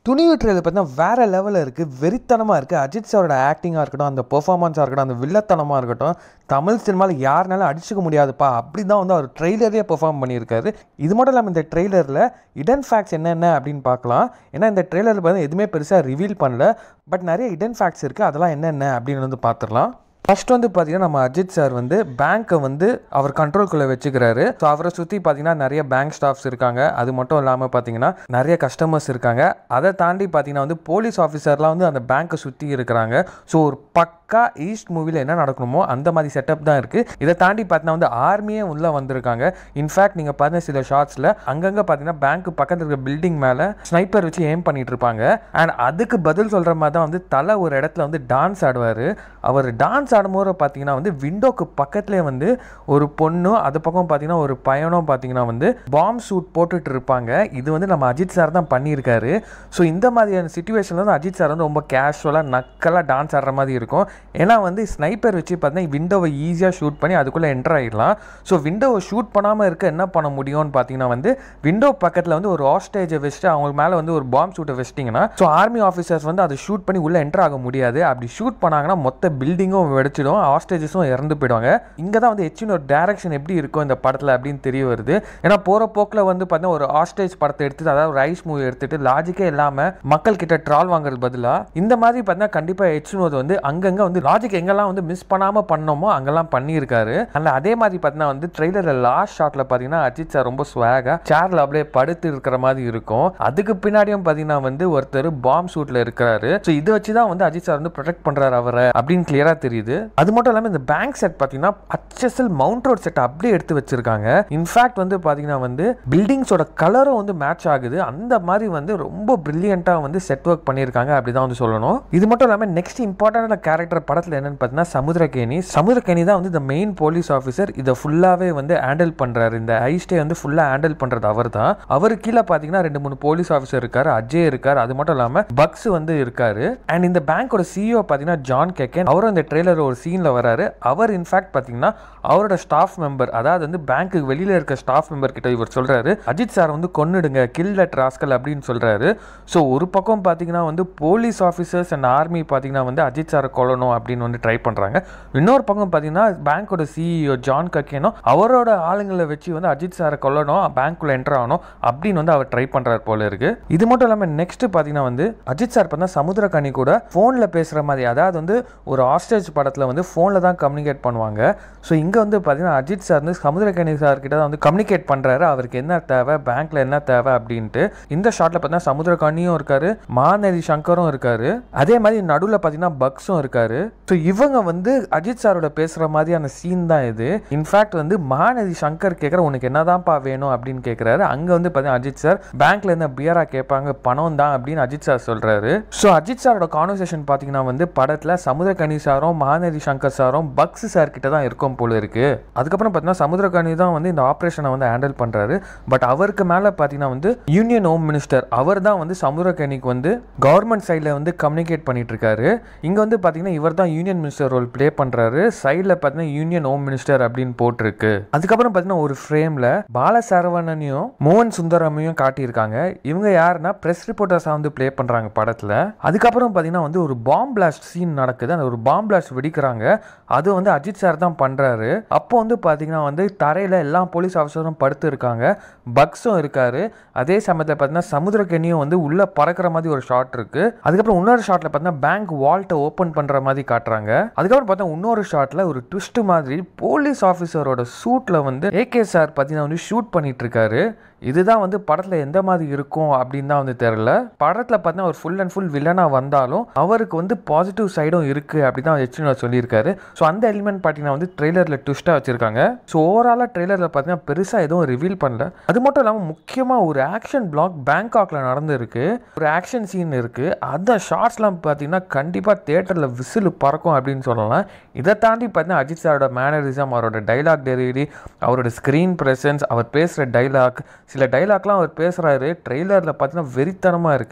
துணிவு trailer பார்த்தீங்கன்னா வேற லெவலில் இருக்குது வெறித்தனமாக இருக்குது அஜித் சாரோட ஆக்டிங்காக இருக்கட்டும் அந்த பெர்ஃபார்மன்ஸாக இருக்கட்டும் அந்த வில்லத்தனமாக இருக்கட்டும் தமிழ் சினிமாவில் யாருனாலும் அடிச்சுக்க முடியாதுப்பா அப்படி தான் வந்து அவர் ட்ரெய்லரே பெர்ஃபார்ம் பண்ணியிருக்காரு இது மட்டும் இல்லாமல் இந்த ட்ரெய்லரில் இடன் ஃபேக்ட்ஸ் என்னென்ன அப்படின்னு பார்க்கலாம் ஏன்னா இந்த ட்ரெய்லரில் பார்த்தா எதுவுமே பெருசாக ரிவீல் பண்ணல பட் நிறைய இடன் ஃபேக்ட்ஸ் இருக்குது அதெல்லாம் என்னென்ன அப்படின்னு வந்து பார்த்துடலாம் ஃபர்ஸ்ட் வந்து பார்த்தீங்கன்னா நம்ம அஜித் சார் வந்து பேங்க்கை வந்து அவர் கண்ட்ரோல்குள்ளே வச்சுக்கிறாரு ஸோ அவரை சுற்றி பார்த்தீங்கன்னா நிறைய பேங்க் ஸ்டாஃப்ஸ் இருக்காங்க அது மட்டும் இல்லாமல் பார்த்தீங்கன்னா நிறைய கஸ்டமர்ஸ் இருக்காங்க அதை தாண்டி பார்த்தீங்கன்னா வந்து போலீஸ் ஆஃபீஸர்லாம் வந்து அந்த பேங்க்கை சுற்றி இருக்கிறாங்க ஸோ ஒரு பக்கா ஈஸ்ட் மூவியில் என்ன நடக்கணுமோ அந்த மாதிரி செட்டப் தான் இருக்குது இதை தாண்டி பார்த்தீங்கன்னா வந்து ஆர்மியே உள்ளே வந்திருக்காங்க இன்ஃபேக்ட் நீங்கள் பார்த்தீங்கன்னா சில ஷார்ட்ஸில் அங்கங்கே பார்த்தீங்கன்னா பேங்க் பக்கத்தில் இருக்க பில்டிங் மேலே ஸ்னைப்பர் வச்சு ஏம் பண்ணிட்டு இருப்பாங்க அண்ட் அதுக்கு பதில் சொல்கிற மாதிரி தான் வந்து தலை ஒரு இடத்துல வந்து டான்ஸ் ஆடுவார் அவர் டான்ஸ் ஆடும்போது பார்த்தீங்கன்னா வந்து விண்டோக்கு பக்கத்துலேயே வந்து ஒரு பொண்ணும் அது பக்கம் பார்த்தீங்கன்னா ஒரு பையனும் பார்த்தீங்கன்னா வந்து பாம் சூட் போட்டுட்டு இருப்பாங்க இது வந்து நம்ம அஜித் சார் தான் பண்ணியிருக்காரு ஸோ இந்த மாதிரியான சுச்சுவேஷனில் வந்து அஜித் சார் வந்து ரொம்ப கேஷுவலாக நக்கலாக டான்ஸ் ஆடுற மாதிரி இருக்கும் ஏன்னா வந்து ஸ்னைப்பர் வச்சு பார்த்தீங்கன்னா விண்டோவை ஈஸியாக ஷூட் பண்ணி அதுக்குள்ளே என்டர் ஆகிடலாம் ஸோ விண்டோவை ஷூட் பண்ணாமல் இருக்க என்ன பண்ண முடியும்னு பார்த்தீங்கன்னா வந்து விண்டோ பக்கத்தில் வந்து ஒரு ஹாஸ்டேஜை வச்சுட்டு அவங்க மேலே வந்து ஒரு பாம் ஷூட்டை வச்சிட்டிங்கன்னா ஸோ ஆர்மி ஆஃபீஸர்ஸ் வந்து அதை ஷூட் பண்ணி உள்ளே என்டர் ஆக முடியாது அப்படி ஷூட் பண்ணாங்கன்னா மொத்த பில்டிங்கும் வெடிச்சிடும் ஹாஸ்டேஜஸும் இறந்து போயிடுவாங்க இங்கே தான் வந்து எச்சின் ஒரு டேரக்ஷன் எப்படி இருக்கும் இந்த படத்தில் அப்படின்னு தெரிய வருது ஏன்னா போகிற போக்கில் வந்து பார்த்தீங்கன்னா ஒரு ஹாஸ்டேஜ் படத்தை எடுத்துட்டு அதாவது ஒரு ஐஸ் மூவி எடுத்துட்டு லாஜிக்கே இல்லாமல் மக்கள் கிட்ட ட்ரால் வாங்குறது பதிலாக இந்த மாதிரி பார்த்தீங்கன்னா கண்டிப்பாக எச்சினோது வந்து அங்கங்கே வந்து லாஜிக் எங்கெல்லாம் வந்து மிஸ் பண்ணாமல் பண்ணோமோ அங்கெல்லாம் பண்ணியிருக்காரு அதில் அதே மாதிரி பார்த்தீங்கன்னா வந்து ட்ரெய்லரில் லாஸ்ட் ஷாட்டில் பார்த்தீங்கன்னா அஜித் சார் ரொம்ப ஸ்வாகாக சேர்ல அப்படியே படுத்து இருக்கிற மாதிரி இருக்கும் அதுக்கு பின்னாடியும் பார்த்தீங்கன்னா வந்து ஒருத்தர் பாம் சூட்டில் இருக்கிறாரு ஸோ இதை வச்சு தான் வந்து அஜித் சார் வந்து ப்ரொடெக்ட் பண்ணுறாரு அவரை அப்படின்னு கிளியராக தெரியுது அது மட்டும் இல்லாமல் இந்த பேங்க் செட் பார்த்தீங்கன்னா ஹச்எஸ்எல் மவுண்ட் ரோட் செட் அப்படியே எடுத்து வச்சிருக்காங்க இன்ஃபேக்ட் வந்து பார்த்தீங்கன்னா வந்து பில்டிங்ஸோட கலரும் வந்து மேட்ச் ஆகுது அந்த மாதிரி வந்து ரொம்ப பிரில்லியண்ட்டாக வந்து செட் ஒர்க் பண்ணியிருக்காங்க அப்படி தான் வந்து சொல்லணும் இது மட்டும் இல்லாமல் நெக்ஸ்ட் இம்பார்ட்டன்டான கேரக்டர் படத்தில் என்னன்னு பார்த்தீங்கன்னா சமுத்திரகேணி சமுத்திரகேணி தான் வந்து இந்த மெயின் போலீஸ் ஆஃபீஸர் இதை ஃபுல்லாகவே வந்து ஹேண்டில் பண்ணுறாரு இந்த ஐஸ்டே வந்து ஃபுல்லாக ஹேண்டில் பண்ணுறது அவர் தான் அவர் கீழே பார்த்தீங்கன்னா ரெண்டு மூணு போலீஸ் ஆஃபீஸர் இருக்காரு அஜய் இருக்கார் அது மட்டும் இல்லாமல் பக்ஸ் வந்து இருக்காரு அண்ட் இந்த பேங்கோட சிஇஓ பார்த்தீங்கன்னா ஜான் கெக்கன் அவரும் இந்த ட்ரெய்லர் ஒரு சீனில் வராரு அவர் இன்ஃபேக்ட் பார்த்தீங்கன்னா அவரோட ஸ்டாஃப் மெம்பர் அதாவது வந்து பேங்க்குக்கு வெளியில் இருக்க ஸ்டாஃப் மெம்பர் கிட்ட இவர் சொல்கிறாரு அஜித் சார் வந்து கொன்னுடுங்க கில் தட் ராஸ்கல் அப்படின்னு சொல்கிறாரு ஸோ ஒரு பக்கம் பார்த்தீங்கன்னா வந்து போலீஸ் ஆஃபீஸர்ஸ் அண்ட் ஆர்மி பார்த்தீங்கன்னா வந்து அஜித் சாரை கொல்லணும் அப்படின்னு வந்து ட்ரை பண்ணுறாங்க இன்னொரு பக்கம் பார்த்தீங்கன்னா பேங்க்கோட சிஇஓ ஜான் கக்கேனோ அவரோட ஆளுங்களை வச்சு வந்து அஜித் சாரை கொல்லணும் பேங்க்குள்ள என்டர் ஆகணும் அப்படின்னு வந்து அவர் ட்ரை பண்ணுறாரு போல இருக்கு இது மட்டும் இல்லாமல் நெக்ஸ்ட் பார்த்தீங்கன்னா வந்து அஜித் சார் பார்த்தா சமுத்திரக்கனி கூட ஃபோனில் பேசுகிற மாதிரி அதாவது வந்து ஒரு ஆஸ்டேஜ் படத்தில் வந்து ஃபோனில் தான் கம்யூனிகேட் பண்ணுவாங்க ஸோ இங்கே வந்து பார்த்தீங்கன்னா அஜித் சார் வந்து சமுத்திரக்கனி சார் கிட்ட தான் வந்து கம்யூனிகேட் பண்ணுறாரு அவருக்கு என்ன தேவை பேங்க்கில் என்ன தேவை அப்படின்ட்டு இந்த ஷாட்டில் பார்த்தீங்கன்னா சமுத்திரக்கனியும் இருக்காரு மாநதி சங்கரும் இருக்காரு அதே மாதிரி நடுவில் பார்த்தீங்கன்னா பக்ஸும் இருக்காரு ஸோ இவங்க வந்து அஜித் சாரோட பேசுகிற மாதிரியான சீன் தான் இது இன்ஃபேக்ட் வந்து மகாநதி சங்கர் கேட்குற உனக்கு என்னதான்ப்பா வேணும் அப்படின்னு கேட்குறாரு அங்கே வந்து பார்த்தீங்கன்னா அஜித் சார் பேங்க்ல இருந்து பியரா கேட்பாங்க பணம் தான் அப்படின்னு அஜித் சார் சொல்றாரு ஸோ அஜித் சாரோட கான்வர்சேஷன் பார்த்தீங்கன்னா வந்து படத்தில் சமுத்திரகனி சாரும் மகாநதி சங்கர் சாரும் பக்ஸ் சார் கிட்ட தான் இருக்கும் போல இருக்கு அதுக்கப்புறம் பார்த்தீங்கன்னா சமுத்திரகனி தான் வந்து இந்த ஆப்ரேஷனை வந்து ஹேண்டில் பண்றாரு பட் அவருக்கு மேலே பார்த்தீங்கன்னா வந்து யூனியன் ஹோம் மினிஸ்டர் அவர் தான் வந்து சமுத்திரகனிக்கு வந்து கவர்மெண்ட் சைடில் வந்து கம்யூனிகேட் பண்ணிட்டு இருக்காரு இங்கே வந்து பார்த்தீங்கன்னா இவர் தான் யூனியன் மினிஸ்டர் ரோல் ப்ளே பண்ணுறாரு சைடில் பார்த்தீங்கன்னா யூனியன் ஹோம் மினிஸ்டர் அப்படின்னு போட்டிருக்கு அதுக்கப்புறம் பார்த்தீங்கன்னா ஒரு ஃப்ரேமில் பால சரவணனையும் மோகன் சுந்தரமையும் காட்டியிருக்காங்க இவங்க யாருன்னா ப்ரெஸ் ரிப்போர்ட்டர்ஸாக வந்து ப்ளே பண்ணுறாங்க படத்தில் அதுக்கப்புறம் பார்த்தீங்கன்னா வந்து ஒரு பாம் பிளாஸ்ட் சீன் நடக்குது அந்த ஒரு பாம் பிளாஸ்ட் வெடிக்கிறாங்க அது வந்து அஜித் சார் தான் பண்ணுறாரு அப்போ வந்து பார்த்தீங்கன்னா வந்து தரையில் எல்லா போலீஸ் ஆஃபீஸரும் படுத்து இருக்காங்க பக்ஸும் இருக்காரு அதே சமயத்தில் பார்த்தீங்கன்னா சமுத்திரக்கனியும் வந்து உள்ளே பறக்கிற மாதிரி ஒரு ஷாட் இருக்கு அதுக்கப்புறம் இன்னொரு ஷாட்டில் பார்த்தீங்கன்னா பேங்க் வால்ட்டை ஓப்பன் பண்ணுற மாதிரி காட்டுறாங்க அதுக்கப்புறம் பார்த்தா இன்னொரு ஷாட்டில் ஒரு ட்விஸ்ட் மாதிரி போலீஸ் ஆஃபீஸரோட சூட்டில் வந்து ஏகே சார் பார்த்தீங்கன்னா வந்து ஷூட் பண்ணிட்டு இருக்காரு இதுதான் வந்து படத்தில் எந்த மாதிரி இருக்கும் அப்படின்னு தான் வந்து தெரில படத்தில் பார்த்தீங்கன்னா ஒரு ஃபுல் அண்ட் ஃபுல் வில்லனாக வந்தாலும் அவருக்கு வந்து பாசிட்டிவ் சைடும் இருக்குது அப்படி தான் எச்சினா சொல்லியிருக்காரு ஸோ அந்த எலிமெண்ட் பார்த்தீங்கன்னா வந்து ட்ரெய்லரில் ட்விஸ்ட்டாக வச்சுருக்காங்க ஸோ ஓவராலாக ட்ரெய்லரில் பார்த்தீங்கன்னா பெருசாக எதுவும் ரிவீல் பண்ணல அது மட்டும் இல்லாமல் முக்கியமாக ஒரு ஆக்ஷன் பிளாக் பேங்காக்ல நடந்திருக்கு ஒரு ஆக்ஷன் சீன் இருக்குது அந்த ஷார்ட்ஸ்லாம் பார்த்தீங்கன்னா கண்டிப்பாக தேட்டரில் விசில் பறக்கும் அப்படின்னு சொல்லலாம் இதை தாண்டி பார்த்தீங்கன்னா அஜித் சாரோட மேனரிசம் அவரோட டைலாக் டெலிவரி அவரோட ஸ்க்ரீன் ப்ரெசன்ஸ் அவர் பேசுகிற டைலாக் சில டைலாக்லாம் அவர் பேசுகிறாரு ட்ரெய்லரில் பார்த்தீங்கன்னா வெறித்தனமாக இருக்குது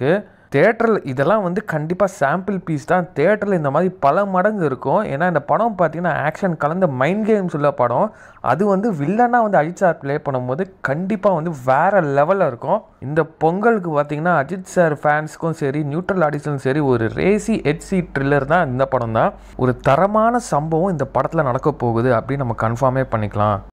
தேட்டரில் இதெல்லாம் வந்து கண்டிப்பாக சாம்பிள் பீஸ் தான் தேட்டரில் இந்த மாதிரி பல மடங்கு இருக்கும் ஏன்னா இந்த படம் பார்த்தீங்கன்னா ஆக்ஷன் கலந்த மைண்ட் கேம்ஸ் உள்ள படம் அது வந்து வில்லனாக வந்து அஜித் சார் ப்ளே பண்ணும்போது கண்டிப்பாக வந்து வேறு லெவலில் இருக்கும் இந்த பொங்கலுக்கு பார்த்தீங்கன்னா அஜித் சார் ஃபேன்ஸ்க்கும் சரி நியூட்ரல் ஆடிஷனும் சரி ஒரு ரேசி ஹெச்சி ட்ரில்லர் தான் இந்த படம் தான் ஒரு தரமான சம்பவம் இந்த படத்தில் நடக்க போகுது அப்படின்னு நம்ம கன்ஃபார்மே பண்ணிக்கலாம்